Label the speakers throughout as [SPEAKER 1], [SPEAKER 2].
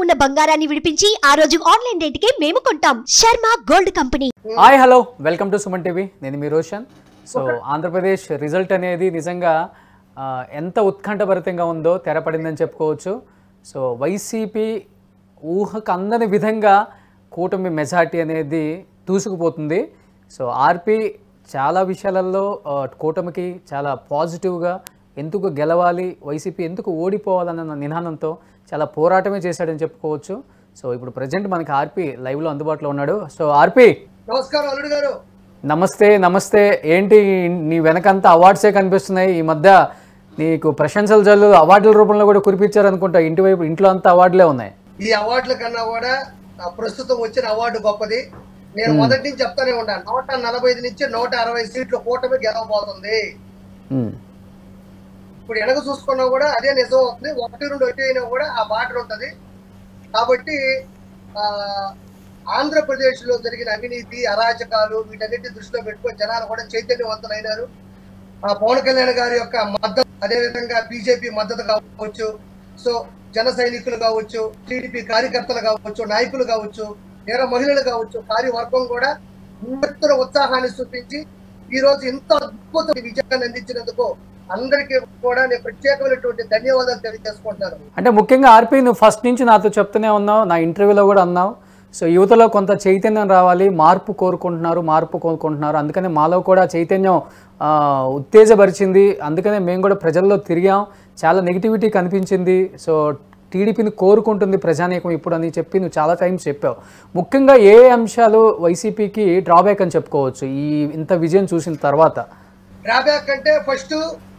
[SPEAKER 1] ఉన్న బంగారాన్ని విడిపించి ఆ రోజు ఆన్లైన్ రేటుకే మేము కొంటాం Sharma gold company
[SPEAKER 2] hi hello welcome to Suman TV నేను మీ రోషన్ సో ఆంధ్రప్రదేశ్ రిజల్ట్ అనేది నిజంగా ఆ, ఎంత ఉత్కంఠభరితంగా ఉందో తెరపడిందని చెప్పుకోవచ్చు సో వైసీపీ ఊహకు అందని విధంగా కూటమి మెజార్టీ అనేది దూసుకుపోతుంది సో ఆర్పి చాలా విషయాలలో ఆ, కూటమికి చాలా పాజిటివ్గా ఎందుకు గెలవాలి వైసీపీ ఎందుకు ఓడిపోవాలన్న నినాదంతో చాలా పోరాటమే చేశాడని చెప్పుకోవచ్చు సో ఇప్పుడు ప్రజెంట్ మనకి ఆర్పి లైవ్లో అందుబాటులో ఉన్నాడు సో ఆర్పి
[SPEAKER 3] నమస్కారం అల్లుడు గారు
[SPEAKER 2] నమస్తే నమస్తే ఏంటి నీ వెనకంతా అవార్డ్సే కనిపిస్తున్నాయి ఈ మధ్య నీకు ప్రశంసలు జల్లు అవార్డుల రూపంలో కూడా కురిపించారు అనుకుంటా ఇంటి వైపు ఇంట్లో అంతా అవార్డులే ఉన్నాయి
[SPEAKER 3] ఈ అవార్డుల కన్నా కూడా ఆ ప్రస్తుతం వచ్చిన అవార్డు గొప్పది నేను మొదటి నుంచి చెప్తానే ఉన్నాను నూట నలభై ఐదు నుంచి నూట అరవై సీట్లు కూటమి గెలవబోతుంది
[SPEAKER 2] ఉమ్,
[SPEAKER 3] ఇప్పుడు వెనక చూసుకున్నా కూడా అదే నిజం అవుతుంది ఒకటి రెండు ఒకటి అయినా కూడా ఆ బార్డర్ ఉంటది కాబట్టి ఆ ఆంధ్రప్రదేశ్ లో జరిగిన అవినీతి అరాచకాలు వీటన్నిటి దృష్టిలో పెట్టుకొని జనాలు కూడా చైతన్యవంతులైనారు ఆ పవన్ కళ్యాణ్ గారి యొక్క మద్దతు అదేవిధంగా బీజేపీ మద్దతు కావచ్చు సో జన సైనికులు కావచ్చు టీడీపీ కార్యకర్తలు కావచ్చు నాయకులు కావచ్చు ఇతర మహిళలు కావచ్చు కార్యవర్గం కూడా ఉమ్మెత్తున ఉత్సాహాన్ని చూపించి ఈ రోజు ఇంత అద్భుత విజయాన్ని అందించినందుకు అందరికీ కూడా నేను ప్రత్యేకమైనటువంటి ధన్యవాదాలు తెలియజేసుకుంటున్నాను
[SPEAKER 2] అంటే ముఖ్యంగా ఆర్పి నువ్వు ఫస్ట్ నుంచి నాతో చెప్తూనే ఉన్నావు నా ఇంటర్వ్యూలో కూడా అన్నావు సో యువతలో కొంత చైతన్యం రావాలి మార్పు కోరుకుంటున్నారు మార్పు కోరుకుంటున్నారు అందుకనే మాలో కూడా చైతన్యం ఆ, ఉత్తేజపరిచింది అందుకనే మేము కూడా ప్రజల్లో తిరిగాం చాలా నెగిటివిటీ కనిపించింది సో టీడీపీని కోరుకుంటుంది ప్రజానీకం ఇప్పుడు అని చెప్పి నువ్వు చాలా టైమ్స్ చెప్పావు ముఖ్యంగా ఏ అంశాలు వైసీపీకి డ్రాబ్యాక్ అని చెప్పుకోవచ్చు ఈ ఇంత విజయం చూసిన తర్వాత
[SPEAKER 3] డ్రాబ్యాక్ అంటే ఫస్ట్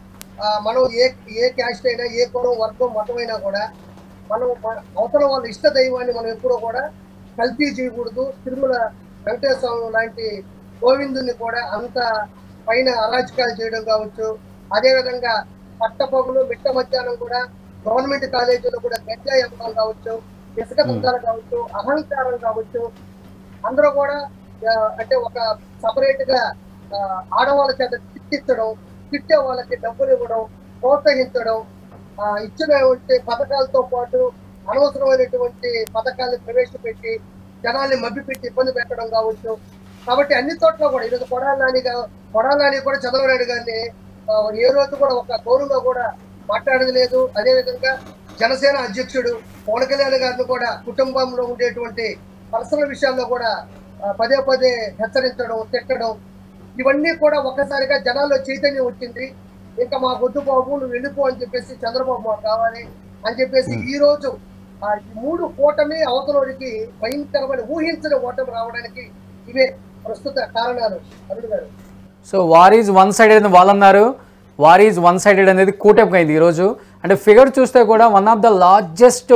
[SPEAKER 3] మనం ఏ ఏ క్యాస్ట్ అయినా ఏ కులం వర్గం మతం అయినా కూడా మనం మన అవతల వాళ్ళ ఇష్ట దైవాన్ని మనం ఎప్పుడూ కూడా కల్తీ చేయకూడదు తిరుమల వెంకటేశ్వర స్వామి లాంటి గోవిందుని కూడా అంత పైన అరాచకాలు చేయడం కావచ్చు అదేవిధంగా పట్టపగులు మిట్ట మధ్యాహ్నం కూడా గవర్నమెంట్ కాలేజీలో కూడా గంజాయి అమ్మకం కావచ్చు ఇసుక దందాలు కావచ్చు అహంకారం కావచ్చు అందరూ కూడా ఆ, అంటే ఒక సపరేట్ గా ఆ, ఆడవాళ్ళ చేత తిట్టించడం తిట్టే వాళ్ళకి డబ్బులు ఇవ్వడం ప్రోత్సహించడం ఆ, ఇచ్చినటువంటి పథకాలతో పాటు అనవసరమైనటువంటి పథకాలను ప్రవేశపెట్టి జనాల్ని మభ్యపెట్టి ఇబ్బంది పెట్టడం కావచ్చు కాబట్టి అన్ని చోట్ల కూడా ఈరోజు కొడాలని కొడాలని కూడా చంద్రబాబు నాయుడు గారిని ఆ, ఏ రోజు కూడా ఒక గౌరవంగా కూడా మాట్లాడేది లేదు అదేవిధంగా జనసేన అధ్యక్షుడు పవన్ కళ్యాణ్ గారిని కూడా కుటుంబంలో ఉండేటువంటి పర్సనల్ విషయాల్లో కూడా ఆ, పదే పదే హెచ్చరించడం తిట్టడం ఇవన్నీ కూడా ఒక్కసారిగా జనాల్లో చైతన్యం వచ్చింది ఇంకా మా వద్దు బాబు నువ్వు వెళ్ళిపో అని చెప్పేసి చంద్రబాబు మాకు కావాలి అని చెప్పేసి ఈ రోజు ఆ ఈ మూడు కూటమి అవతలోనికి భయంకరమైన ఊహించని ఓటమి రావడానికి ఇవే ప్రస్తుత కారణాలు అరుణ్ గారు
[SPEAKER 2] so war is one sided అని వాళ్ళు అన్నారు వార్ ఈజ్ వన్ సైడెడ్ అనేది కూటమికి అయింది ఈరోజు అంటే ఫిగర్ చూస్తే కూడా one of the largest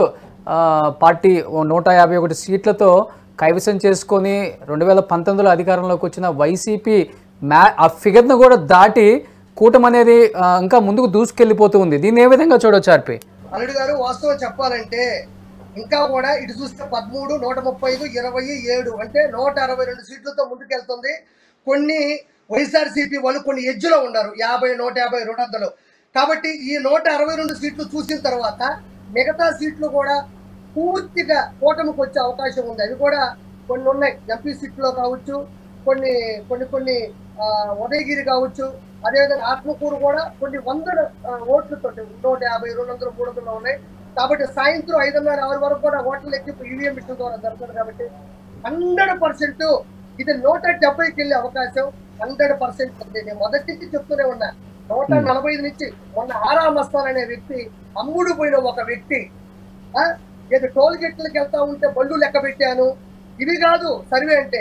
[SPEAKER 2] party నూట యాభై ఒకటి సీట్లతో కైవసం చేసుకొని రెండు వేల పంతొమ్మిదిలో అధికారంలోకి వచ్చిన వైసీపీ మ్యా ఆ ఫిగర్ను కూడా దాటి కూటమి అనేది ఆ, ఇంకా ముందుకు దూసుకెళ్ళిపోతూ ఉంది దీన్ని ఏ విధంగా చూడొచ్చు ఆర్పి
[SPEAKER 3] అల్లుడు గారు వాస్తవం చెప్పాలంటే ఇంకా కూడా ఇటు చూస్తే పదమూడు నూట ముప్పై ఐదు ఇరవై ఏడు అంటే నూట అరవై రెండు సీట్లతో ముందుకెళ్తుంది కొన్ని వైఎస్ఆర్సీపీ వాళ్ళు కొన్ని ఎడ్జ్లో ఉన్నారు యాభై నూట యాభై రెండు వందలు కాబట్టి ఈ నూట అరవై రెండు సీట్లు చూసిన తర్వాత మిగతా సీట్లు కూడా పూర్తిగా కూటమికి వచ్చే అవకాశం ఉంది అవి కూడా కొన్ని ఉన్నాయి ఎంపీ సీట్లో కావచ్చు కొన్ని కొన్ని కొన్ని ఆ, ఉదయగిరి కావచ్చు అదేవిధంగా ఆత్మకూరు కూడా కొన్ని వందల ఆ, ఓట్లతో నూట యాభై రెండు వందలు మూడు వందలు ఉన్నాయి కాబట్టి సాయంత్రం ఐదున్నర ఆరు వరకు కూడా ఓట్ల లెక్కింపు ఈవీఎం మిషన్ ద్వారా జరుగుతుంది కాబట్టి హండ్రెడ్ పర్సెంట్ ఇది నూట డెబ్బైకి వెళ్ళే అవకాశం హండ్రెడ్ పర్సెంట్ ఉంది నేను మొదటి నుంచి చెప్తూనే ఉన్నా నూట నలభై ఐదు నుంచి మొన్న ఆరా మస్తాన్ అనే వ్యక్తి అమ్ముడు పోయిన ఒక వ్యక్తి ఆ, ఏదో టోల్ గేట్లకు వెళ్తా ఉంటే బళ్ళు లెక్క పెట్టాను ఇవి కాదు సర్వే అంటే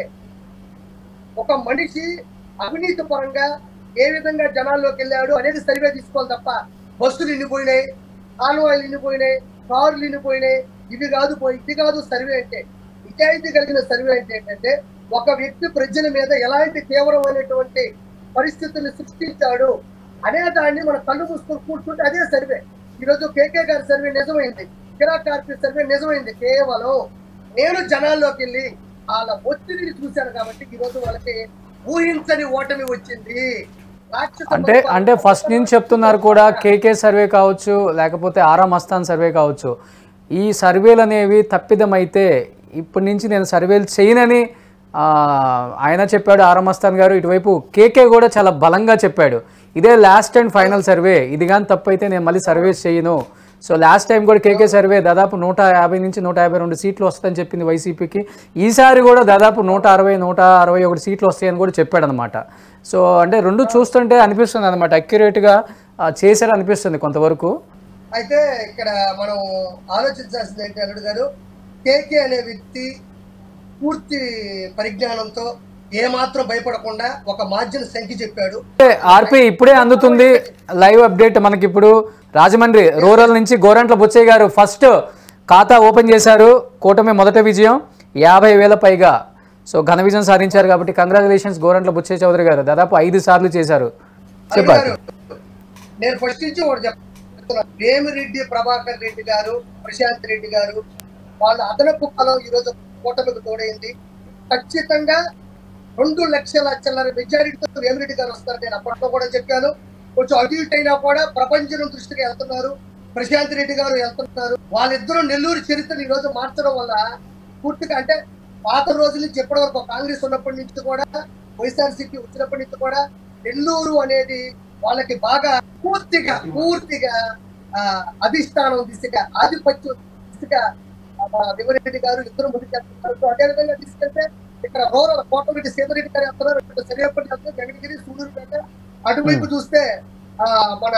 [SPEAKER 3] ఒక మనిషి అవినీతి పరంగా ఏ విధంగా జనాల్లోకి వెళ్ళాడు అనేది సర్వే తీసుకోవాలి తప్ప బస్సులు ఇన్నిపోయినాయి ఆన్వాయిలు ఇన్నిపోయినాయి కార్లు ఇన్నిపోయినాయి ఇవి కాదు పోయి ఇది కాదు సర్వే అంటే నిజాయితీ కలిగిన సర్వే అంటే ఏంటంటే ఒక వ్యక్తి ప్రజల మీద ఎలాంటి తీవ్రమైనటువంటి పరిస్థితుల్ని సృష్టించాడు అనే దాన్ని మన కళ్ళు మూసుకొని కూర్చుంటే అదే సర్వే ఈరోజు కేకే గారి సర్వే నిజమైంది కిరా కార్పొరేట్ సర్వే నిజమైంది కేవలం నేను జనాల్లోకి వెళ్ళి వాళ్ళ ఒత్తిడిని చూశాను కాబట్టి ఈరోజు వాళ్ళకి ఊహించని ఓటమి వచ్చింది రాక్షస
[SPEAKER 2] అంటే
[SPEAKER 3] పరిపాలన-
[SPEAKER 2] అంటే ఫస్ట్ నుంచి చెప్తున్నారు కూడా కేకే సర్వే కావచ్చు లేకపోతే ఆరా మస్తాన్ సర్వే కావచ్చు ఈ సర్వేలు అనేవి తప్పిదమైతే ఇప్పటి నుంచి నేను సర్వేలు చేయనని ఆ, ఆయన చెప్పాడు ఆరమస్తాన్ గారు ఇటువైపు కేకే కూడా చాలా బలంగా చెప్పాడు ఇదే లాస్ట్ అండ్ ఫైనల్ సర్వే ఇది కానీ తప్పైతే నేను మళ్ళీ సర్వేస్ చేయను సో లాస్ట్ టైం కూడా కేకే సర్వే దాదాపు నూట యాభై నుంచి నూట యాభై రెండు సీట్లు వస్తాయని చెప్పింది వైసీపీకి ఈసారి కూడా దాదాపు నూట అరవై నూట అరవై ఒకటి సీట్లు వస్తాయని కూడా చెప్పాడు అనమాట సో అంటే రెండు చూస్తుంటే అనిపిస్తుంది అనమాట అక్యురేట్గా చేశారు అనిపిస్తుంది కొంతవరకు
[SPEAKER 3] అయితే ఇక్కడ మనం ఆలోచించాల్సింది ఏంటి అల్లుడు గారు కేకే అనే వ్యక్తి పూర్తి పరిజ్ఞానంతో ఏమాత్రం భయపడకుండా ఒక మార్జిన్ సంఖ్య చెప్పాడు
[SPEAKER 2] ఆర్పి ఇప్పుడే అందుతుంది లైవ్ అప్డేట్ మనకి ఇప్పుడు రాజమండ్రి రూరల్ నుంచి గోరంట్ల బుచ్చయ్య గారు ఫస్ట్ ఖాతా ఓపెన్ చేశారు కూటమి మొదటి విజయం యాభై వేల పైగా సో ఘన విజయం సాధించారు కాబట్టి కంగ్రాచులేషన్స్ గోరంట్ల బుచ్చయ్య చౌదరి గారు దాదాపు ఐదు సార్లు చేశారు
[SPEAKER 3] అల్లుడు
[SPEAKER 2] చెప్పారు
[SPEAKER 3] గారు నేను ఫస్ట్ నుంచి ఒకటి చెప్తున్నా వేమిరెడ్డి ప్రభాకర్ రెడ్డి గారు ప్రశాంత్ రెడ్డి గారు వాళ్ళ అదనపు కాలం ఈ రోజు కూటమికి తోడైంది ఖచ్చితంగా రెండు లక్షల చిల్లర మెజారిటీతో వేమిరెడ్డి గారు వస్తారు నేను అప్పట్లో కూడా చెప్పాను కొంచెం అటు ఇటు అయినా కూడా ప్రపంచం దృష్టికి వెళ్తున్నారు ప్రశాంత్ రెడ్డి గారు వెళ్తున్నారు వాళ్ళిద్దరూ నెల్లూరు చరిత్రను ఈ రోజు మార్చడం వల్ల పూర్తిగా అంటే పాత రోజుల నుంచి ఎప్పటి వరకు కాంగ్రెస్ ఉన్నప్పటి నుంచి కూడా వైఎస్ఆర్సీపీ వచ్చినప్పటి నుంచి కూడా నెల్లూరు అనేది వాళ్ళకి బాగా పూర్తిగా పూర్తిగా ఆ, అధిష్టానం దిశగా ఆధిపత్యం దిశగా వివరెడ్డి గారు ఇద్దరు ముందుకెళ్తున్నారు సో అదే విధంగా తీసుకెళ్తే ఇక్కడ రూరల్ కోటమిరెడ్డి సీతారెడ్డి గారు వెళ్తున్నారు ఇక్కడ సరిహప్పటి వెళ్తున్నారు జగన్గిరి సూడూరుపేట అటువైపు చూస్తే ఆ మన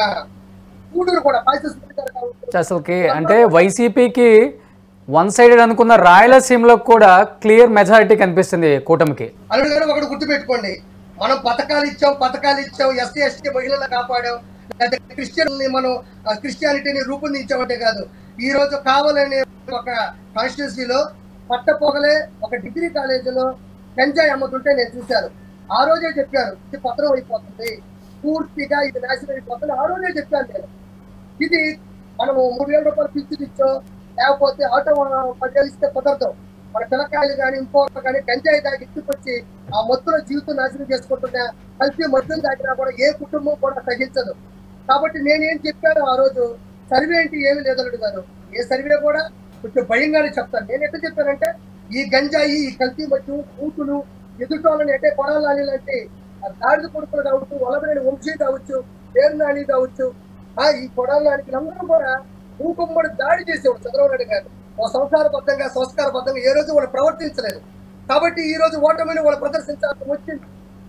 [SPEAKER 3] సూడూరు కూడా పాయసేశ్వరి గారు కావచ్చు
[SPEAKER 2] అసలుకి అంటే వైసీపీకి వన్ సైడెడ్ అనుకున్న రాయలసీమలో కూడా క్లియర్ మెజారిటీ కనిపిస్తుంది కూటమికి
[SPEAKER 3] అల్లుడు గారు ఒకటి గుర్తుపెట్టుకోండి మనం పథకాలు ఇచ్చాం పథకాలు ఇచ్చాం ఎస్సీ ఎస్టీ మహిళలను కాపాడాం లేదా క్రిస్టియన్ ని మనం ఆ, క్రిస్టియానిటీని రూపొందించామంటే కాదు ఈ రోజు కావాలనే ఒక కాన్స్టిట్యూన్సీలో పట్టపొగలే ఒక డిగ్రీ కాలేజీలో గంజాయి అమ్ముతుంటే నేను చూశాను ఆ రోజే చెప్పాను ఇది పత్రం అయిపోతుంది పూర్తిగా ఇది నాశనం అయిపోతుంది ఆ రోజే చెప్పాను నేను ఇది మనము మూడు వేల రూపాయలు ఫిక్స్డ్ ఇచ్చో లేకపోతే ఆటో పదివేలు ఇస్తే కుదరదు మన పిల్లకాయలు కానీ ఇంకోటి కానీ గంజాయి దాగి ఇట్టుకొచ్చి ఆ మొత్తుల జీవితం నాశనం చేసుకుంటున్నా కలిపి మద్యం దాటినా కూడా ఏ కుటుంబం కూడా సహించదు కాబట్టి నేనేం చెప్పాను ఆ రోజు సర్వే అంటే ఏమీ లేదలుడు గారు ఏ సర్వే కూడా కొంచెం భయంగానే చెప్తాను నేను ఎట్లా చెప్పానంటే ఈ గంజాయి ఈ కల్తీ మద్యం కూతులు ఎదుటోళ్ళని అంటే కొడాలి లాంటి ఆ దాడిద కొడుకులు కావచ్చు వలబడిన వంశీ కావచ్చు పేరు నాని కావచ్చు ఆ ఈ కొడాలానికి అందరూ కూడా ఊకుమ్మడి దాడి చేసేవాడు చంద్రబాబు నాయుడు గారు ఒక సంసారబద్ధంగా సంస్కారబద్ధంగా ఏ రోజు వాళ్ళు ప్రవర్తించలేదు కాబట్టి ఈ రోజు ఓటమిని వాళ్ళు ప్రదర్శించాల్సి వచ్చింది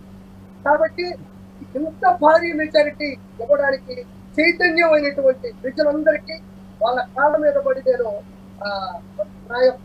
[SPEAKER 3] కాబట్టి ఇంత భారీ మెజారిటీ ఇవ్వడానికి చైతన్యమైనటువంటి ప్రజలందరికీ వాళ్ళ కాళ్ళ మీద పడి నేను ఆ, నా యొక్క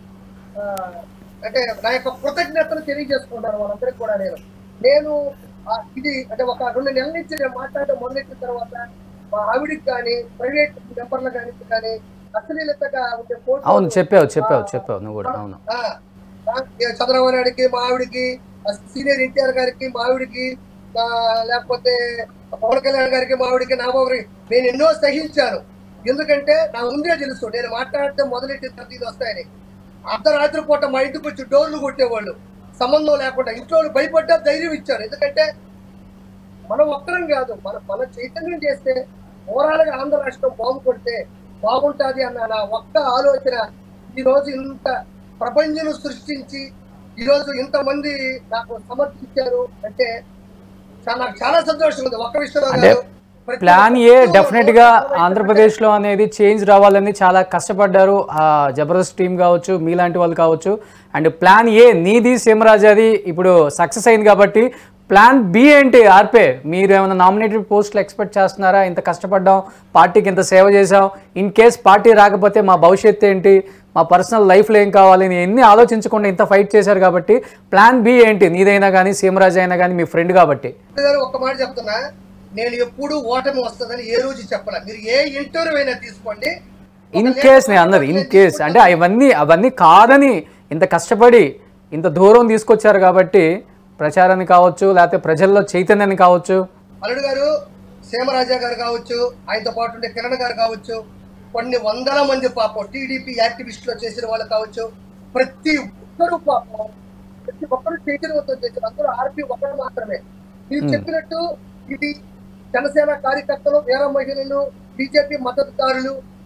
[SPEAKER 3] ఆ, అంటే నా యొక్క కృతజ్ఞతలు తెలియజేసుకున్నాను వాళ్ళందరికీ కూడా నేను నేను ఆ, ఇది అంటే ఒక రెండు నెలల నుంచి నేను మాట్లాడడం మొదలెట్టిన తర్వాత మా ఆవిడికి కానీ ప్రైవేట్ మెంబర్ల కానీ కానీ అశ్లీలతగా ఉండే ఫోటోలు,
[SPEAKER 2] అవును చెప్పావు చెప్పావు
[SPEAKER 3] ఆ,
[SPEAKER 2] చెప్పావు నువ్వు కూడా అవును
[SPEAKER 3] ఆ, ఆ, చంద్రబాబు నాయుడికి మా ఆవిడికి ఆ సీనియర్ ఎన్టీఆర్ గారికి మా ఆవిడికి ఆ, లేకపోతే పవన్ కళ్యాణ్ గారికి మా ఆవిడికి నా బాబు నేను ఎన్నో సహించాను ఎందుకంటే నా ముందే తెలుసు నేను మాట్లాడితే మొదలెట్టిన తర్వాత ఇది వస్తాయని అర్ధరాత్రి పూట మా ఇంటికి వచ్చి డోర్లు కొట్టేవాళ్ళు సంబంధం లేకుండా ఇంట్లో వాళ్ళు భయపడ్డా ధైర్యం ఇచ్చారు ఎందుకంటే మనం ఒక్కరం కాదు మన మన చైతన్యం చేస్తే ఓవరాల్గా ఆంధ్ర రాష్ట్రం బాగుపడితే బాగుంటుంది అన్న నా ఒక్క ఆలోచన ఈ రోజు ఇంత ప్రపంచం సృష్టించి ఈ రోజు ఇంతమంది నాకు సమర్థించారు అంటే చాలా నాకు చాలా సంతోషం ఉంది ఒక్క విషయంలో
[SPEAKER 2] అంటే
[SPEAKER 3] కాదు. ప్రతి
[SPEAKER 2] ప్లాన్ ఏ
[SPEAKER 3] ఒక్కరు
[SPEAKER 2] డెఫినెట్ గా ఆంధ్రప్రదేశ్ లో అనేది చేంజ్ రావాలని చాలా కష్టపడ్డారు ఆ జబర్దస్త్ టీం కావచ్చు మీలాంటి వాళ్ళు కావచ్చు అండ్ ప్లాన్ ఏ నీది సీమరాజాది ఇప్పుడు సక్సెస్ అయింది కాబట్టి ప్లాన్ బి ఏంటి ఆర్పే మీరు ఏమైనా నామినేటెడ్ పోస్టులు ఎక్స్పెక్ట్ చేస్తున్నారా ఇంత కష్టపడ్డాం పార్టీకి ఇంత సేవ చేసాం ఇన్ కేస్ పార్టీ రాకపోతే మా భవిష్యత్తు ఏంటి మా పర్సనల్ లైఫ్లో ఏం కావాలి అని ఎన్ని ఆలోచించకుండా ఇంత ఫైట్ చేశారు కాబట్టి ప్లాన్ బి ఏంటి నీదైనా కానీ సీమరాజు అయినా కానీ మీ ఫ్రెండ్ కాబట్టి
[SPEAKER 3] గారు ఒక్క మాట చెప్తున్నా నేను ఎప్పుడు ఓటమి వస్తుందని ఏ రోజు చెప్పలే మీరు ఏ ఇంటర్వ్యూ అయినా తీసుకోండి
[SPEAKER 2] ఇన్ కేస్ నేను అన్నది ఇన్ కేస్ అంటే అవన్నీ అవన్నీ కాదని ఇంత కష్టపడి ఇంత దూరం తీసుకొచ్చారు కాబట్టి ప్రచారాన్ని కావచ్చు లేకపోతే ప్రజల్లో చైతన్యాన్ని కావచ్చు
[SPEAKER 3] అల్లుడు గారు సీమరాజా గారు కావచ్చు ఆయనతో పాటు ఉండే కిరణ్ గారు కావచ్చు కొన్ని వందల మంది పాపం టీడీపీ యాక్టివిస్టులు చేసిన వాళ్ళు కావచ్చు ప్రతి ఒక్కరు పాపం ప్రతి ఒక్కరు చైతన్యవంతం చేశారు అందరూ ఆర్పీ ఒకరు మాత్రమే మీరు చెప్పినట్టు ఇది జనసేన కార్యకర్తలు వీర మహిళలు బీజేపీ మద్దతుదారులు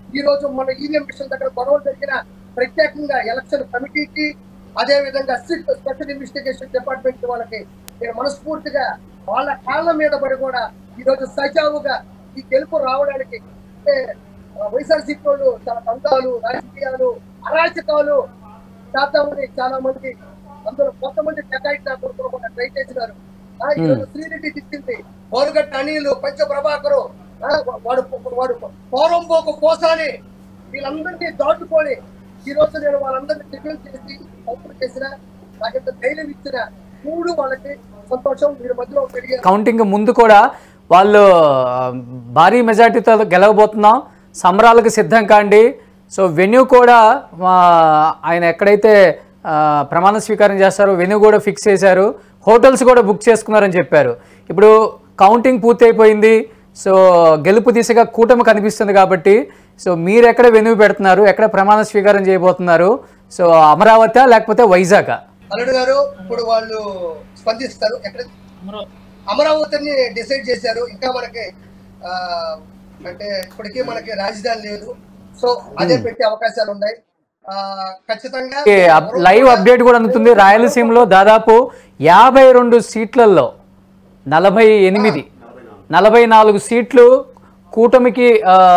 [SPEAKER 3] ఈ రోజు మన ఈవీఎం మిషన్ దగ్గర గొడవలు జరిగిన ప్రత్యేకంగా ఎలక్షన్ కమిటీకి అదే విధంగా సిట్ స్పెషల్ ఇన్వెస్టిగేషన్ డిపార్ట్మెంట్ వాళ్ళకి నేను మనస్ఫూర్తిగా వాళ్ళ కాళ్ళ మీద పడి కూడా ఈ రోజు సజావుగా ఈ గెలుపు రావడానికి అంటే వైఎస్ఆర్సీపీ వాళ్ళు చాలా దందాలు రాజకీయాలు అరాచకాలు చేద్దామని చాలా మంది అందులో కొంతమంది టెకాయిట్ నా కొడుకులు కూడా ట్రై చేసినారు ఆ, ఈ రోజు శ్రీరెడ్డి తిట్టింది బోరుగట్ట అనిలు పంచ ప్రభాకరు ఆ, వాడు వాడు పోరంబోకు పోసాని వీళ్ళందరినీ దాటుకొని ఈ రోజు నేను వాళ్ళందరినీ రివ్యూల్ చేసి తప్పులు చేసిన నాకెంత ధైర్యం ఇచ్చిన మూడు వాళ్ళకి సంతోషం వీరి మధ్యలో పెరిగారు
[SPEAKER 2] కౌంటింగ్ ముందు కూడా వాళ్ళు ఆ, భారీ మెజార్టీతో గెలవబోతున్నాం సంబరాలకు సిద్ధం కాండి సో వెన్యూ కూడా ఆ, ఆయన ఎక్కడైతే ఆ, ప్రమాణ స్వీకారం చేస్తారో వెన్యూ కూడా ఫిక్స్ చేశారు హోటల్స్ కూడా బుక్ చేసుకున్నారని చెప్పారు ఇప్పుడు కౌంటింగ్ పూర్తయిపోయింది సో గెలుపు దిశగా కూటమి కనిపిస్తుంది కాబట్టి సో మీరు ఎక్కడ వెన్యూ పెడుతున్నారు ఎక్కడ ప్రమాణ స్వీకారం చేయబోతున్నారు సో అమరావతి లేకపోతే వైజాగ్
[SPEAKER 3] అల్లుడు గారు ఇప్పుడు వాళ్ళు స్పందిస్తారు ఎక్కడ అమరావతిని డిసైడ్ చేశారు ఇంకా మనకి ఆ, అంటే ఇప్పటికీ మనకి రాజధాని లేదు సో అదే పెట్టే అవకాశాలు ఉన్నాయి ఆ, ఖచ్చితంగా
[SPEAKER 2] లైవ్ అప్డేట్ కూడా అందుతుంది రాయలసీమలో దాదాపు యాభై రెండు సీట్లలో నలభై ఎనిమిది నలభై నాలుగు సీట్లు కూటమికి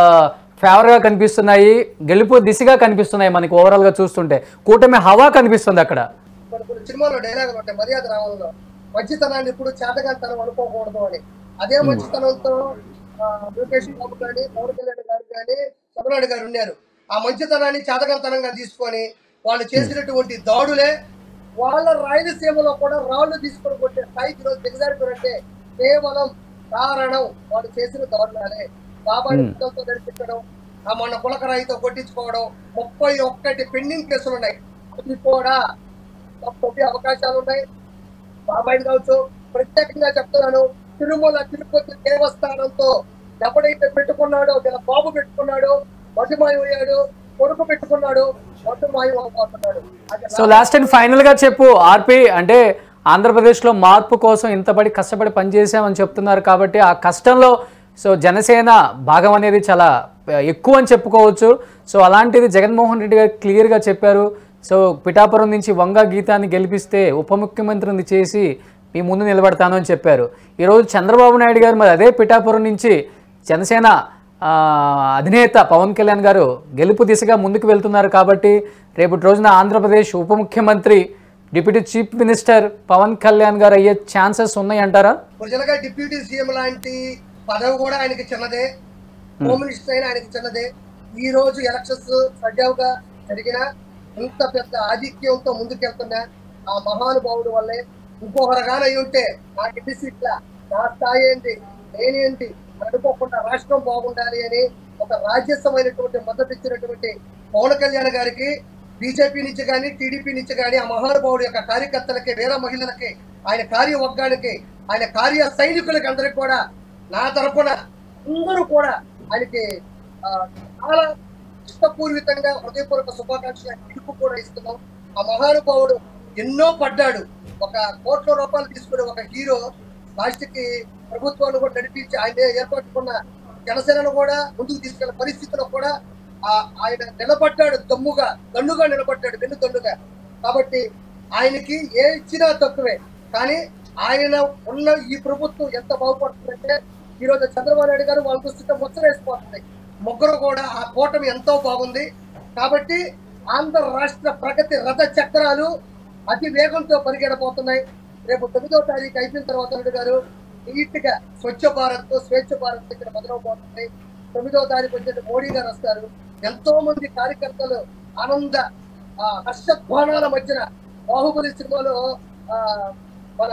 [SPEAKER 2] ఫేవర్గా కనిపిస్తున్నాయి గెలుపు దిశగా కనిపిస్తున్నాయి మనకి ఓవరాల్గా చూస్తుంటే కూటమి హవా కనిపిస్తుంది అక్కడ
[SPEAKER 3] కొన్ని కొన్ని సినిమాలో డైలాగులు ఉంటాయి మర్యాద రావాలలో మంచితనాన్ని ఇప్పుడు చేతగాంతనం అనుకోకూడదు అని అదే మంచితనంతో ఆ, లోకేష్ బాబు కానీ పవన్ కళ్యాణ్ గారు కానీ చంద్రబాబు గారు ఉన్నారు ఆ మంచితనాన్ని చేతగాంతనంగా తీసుకొని వాళ్ళు చేసినటువంటి దాడులే వాళ్ళ రాయలసీమలో కూడా రాళ్లు తీసుకొని కొట్టే స్థాయికి ఈరోజు దిగజారిపోయారంటే కేవలం కారణం వాళ్ళు చేసిన దారుణాలే బాబాయి పిల్లలతో నడిపించడం ఆ మొన్న కులకరాయితో కొట్టించుకోవడం ముప్పై ఒక్కటి పెండింగ్ కేసులు ఉన్నాయి అది కూడా తప్పే అవకాశాలు ఉన్నాయి బాబాయి కావచ్చు ప్రత్యేకంగా చెప్తున్నాను తిరుమల తిరుపతి దేవస్థానంతో ఎవడైతే పెట్టుకున్నాడో వీళ్ళ బాబు పెట్టుకున్నాడు మధుమాయం అయ్యాడు కొడుకు పెట్టుకున్నాడు మధుమాయం అవబోతున్నాడు అది
[SPEAKER 2] సో లాస్ట్ అండ్ ఫైనల్గా చెప్పు ఆర్పి అంటే ఆంధ్రప్రదేశ్లో మార్పు కోసం ఇంతపడి కష్టపడి పనిచేసామని చెప్తున్నారు కాబట్టి ఆ కష్టంలో సో జనసేన భాగం అనేది చాలా ఆ, ఎక్కువ అని చెప్పుకోవచ్చు సో అలాంటిది జగన్మోహన్ రెడ్డి గారు క్లియర్గా చెప్పారు సో పిఠాపురం నుంచి వంగ గీతాన్ని గెలిపిస్తే ఉప ముఖ్యమంత్రిని చేసి మీ ముందు నిలబడతాను అని చెప్పారు ఈరోజు చంద్రబాబు నాయుడు గారు మరి అదే పిఠాపురం నుంచి జనసేన ఆ, అధినేత పవన్ కళ్యాణ్ గారు గెలుపు దిశగా ముందుకు వెళ్తున్నారు కాబట్టి రేపటి రోజున ఆంధ్రప్రదేశ్ ఉప ముఖ్యమంత్రి deputy chief minister Pawan Kalyan గారు అయ్యే ఛాన్సెస్ ఉన్నాయి అంటారా
[SPEAKER 3] ఒరిజినల్గా డిప్యూటీ సీఎం లాంటి పదవి కూడా ఆయనకి చిన్నదే హోమ్ మినిస్టర్ అయినా ఆయనకి చిన్నదే ఈ రోజు ఎలక్షన్స్ సజావుగా జరిగిన ఇంత పెద్ద ఆధిక్యంతో ముందుకెళ్తున్న ఆ మహానుభావుడు వల్లే ఇంకొకరుగానే అయి ఉంటే నాకు ఎన్ని సీట్ల నా స్థాయి ఏంటి నేనేంటి అని అనుకోకుండా రాష్ట్రం బాగుండాలి అని ఒక రాజ్యసమైనటువంటి మద్దతు ఇచ్చినటువంటి పవన్ కళ్యాణ్ గారికి బీజేపీ నుంచి కానీ టీడీపీ నుంచి కానీ ఆ మహానుభావుడు యొక్క కార్యకర్తలకి వేరే మహిళలకి ఆయన కార్యవర్గానికి ఆయన కార్య సైనికులకి అందరికి కూడా నా తరపున అందరూ కూడా ఆయనకి ఆ, చాలా ఇష్టపూర్వితంగా హృదయపూర్వక శుభాకాంక్షలు పిలుపు కూడా ఇస్తున్నాం ఆ మహానుభావుడు ఎన్నో పడ్డాడు ఒక కోట్ల రూపాయలు తీసుకునే ఒక హీరో లాస్ట్ కి ప్రభుత్వాన్ని కూడా నడిపించి ఆయన ఏర్పరచుకున్న జనసేనను కూడా ముందుకు తీసుకెళ్లే పరిస్థితిలో కూడా ఆ- ఆయన నిలబడ్డాడు దమ్ముగా దన్నుగా నిలబడ్డాడు వెన్ను దన్నుగా కాబట్టి ఆయనకి ఏ ఇచ్చినా తక్కువే కానీ ఆయన ఉన్న ఈ ప్రభుత్వం ఎంత బాగుపడుతుందంటే ఈ రోజు చంద్రబాబు నాయుడు గారు వాళ్ళు చూస్తుంటే ముచ్చరేసిపోతుంది ముగ్గురు కూడా ఆ కూటమి ఎంతో బాగుంది కాబట్టి ఆంధ్ర రాష్ట్ర ప్రగతి రథ చక్రాలు అతి వేగంతో పరిగెడబోతున్నాయి రేపు తొమ్మిదో తారీఖు అయిపోయిన తర్వాత నాయుడు గారు నీట్ గా స్వచ్ఛ భారత్ స్వేచ్ఛ భారత్ ఇక్కడ మొదలవబోతుంది తొమ్మిదో తారీఖు వచ్చేది మోడీ గారు వస్తారు ఎంతో మంది కార్యకర్తలు ఆనంద ఆ, హర్షధ్వానాల మధ్యన బాహుబలి సినిమాలో ఆ, మన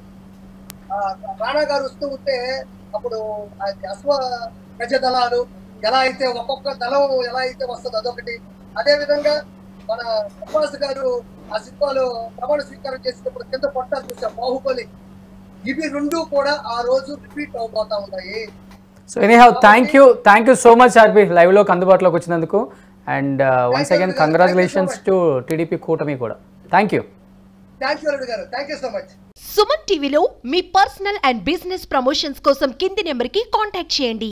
[SPEAKER 3] ఆ, రాణా గారు వస్తూ ఉంటే అప్పుడు అది అశ్వ గజ దళాలు ఎలా అయితే ఒక్కొక్క దళం ఎలా అయితే వస్తుందో అదొకటి అదే విధంగా మన అబ్బాస్ గారు ఆ సినిమాలో ప్రమాణ స్వీకారం చేసినప్పుడు కింద పొట్టాలు చూసాం బాహుబలి ఇవి రెండు కూడా ఆ రోజు రిపీట్ అవబోతా ఉన్నాయి
[SPEAKER 2] so anyhow thank you thank you so much RP లైవ్లోకి అందుబాటులోకి వచ్చినందుకు and once again congratulations to TDP కూటమి కూడా థ్యాంక్ యూ
[SPEAKER 3] థ్యాంక్ యూ అల్లుడు గారు thank you so much
[SPEAKER 1] Suman టీవీలో మీ పర్సనల్ అండ్ బిజినెస్ ప్రమోషన్స్ కోసం కింది నెంబర్కి కాంటాక్ట్ చేయండి